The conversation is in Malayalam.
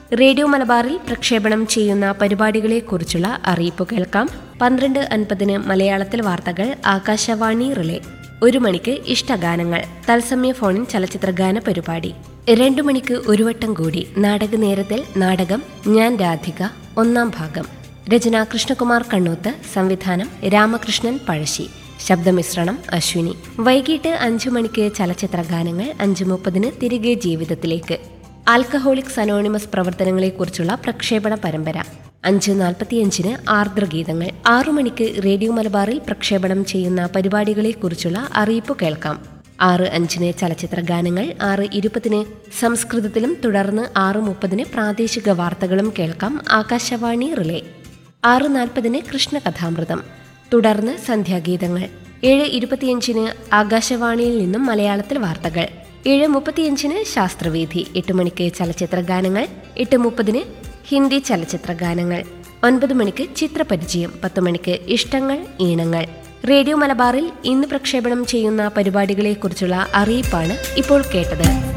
റേഡിയോ മലബാറിൽ പ്രക്ഷേപണം ചെയ്യുന്ന പരിപാടികളെക്കുറിച്ചുള്ള അറിയിപ്പ് കേൾക്കാം പന്ത്രണ്ട് അൻപതിന് മലയാളത്തിൽ വാർത്തകൾ ആകാശവാണി റിലേ ഒരു മണിക്ക് ഇഷ്ടഗാനങ്ങൾ തത്സമയ ഫോണിൻ ചലച്ചിത്ര ഗാന പരിപാടി രണ്ടു മണിക്ക് ഒരു വട്ടം കൂടി നാടക നേരത്തിൽ നാടകം ഞാൻ രാധിക ഒന്നാം ഭാഗം രചന കൃഷ്ണകുമാർ കണ്ണൂത്ത് സംവിധാനം രാമകൃഷ്ണൻ പഴശ്ശി ശബ്ദമിശ്രണം അശ്വിനി വൈകിട്ട് അഞ്ചു മണിക്ക് ചലച്ചിത്ര ഗാനങ്ങൾ അഞ്ചു മുപ്പതിന് തിരികെ ജീവിതത്തിലേക്ക് ആൽക്കഹോളിക്സ് അനോണിമസ് പ്രവർത്തനങ്ങളെക്കുറിച്ചുള്ള പ്രക്ഷേപണ പരമ്പര അഞ്ച് നാൽപ്പത്തിയഞ്ചിന് ആർദ്രഗീതങ്ങൾ ആറു മണിക്ക് റേഡിയോ മലബാറിൽ പ്രക്ഷേപണം ചെയ്യുന്ന പരിപാടികളെക്കുറിച്ചുള്ള അറിയിപ്പ് കേൾക്കാം ആറ് അഞ്ചിന് ചലച്ചിത്ര ഗാനങ്ങൾ ആറ് ഇരുപതിന് സംസ്കൃതത്തിലും തുടർന്ന് ആറ് മുപ്പതിന് പ്രാദേശിക വാർത്തകളും കേൾക്കാം ആകാശവാണി റിലേ ആറ് നാൽപ്പതിന് കൃഷ്ണകഥാമൃതം തുടർന്ന് സന്ധ്യാഗീതങ്ങൾ ഏഴ് ഇരുപത്തിയഞ്ചിന് ആകാശവാണിയിൽ നിന്നും മലയാളത്തിൽ വാർത്തകൾ ഏഴ് മുപ്പത്തിയഞ്ചിന് ശാസ്ത്രവേദി എട്ട് മണിക്ക് ചലച്ചിത്ര ഗാനങ്ങൾ എട്ട് മുപ്പതിന് ഹിന്ദി ചലച്ചിത്ര ഗാനങ്ങൾ ഒൻപത് മണിക്ക് ചിത്രപരിചയം പത്ത് മണിക്ക് ഇഷ്ടങ്ങൾ ഈണങ്ങൾ റേഡിയോ മലബാറിൽ ഇന്ന് പ്രക്ഷേപണം ചെയ്യുന്ന പരിപാടികളെക്കുറിച്ചുള്ള അറിയിപ്പാണ് ഇപ്പോൾ കേട്ടത്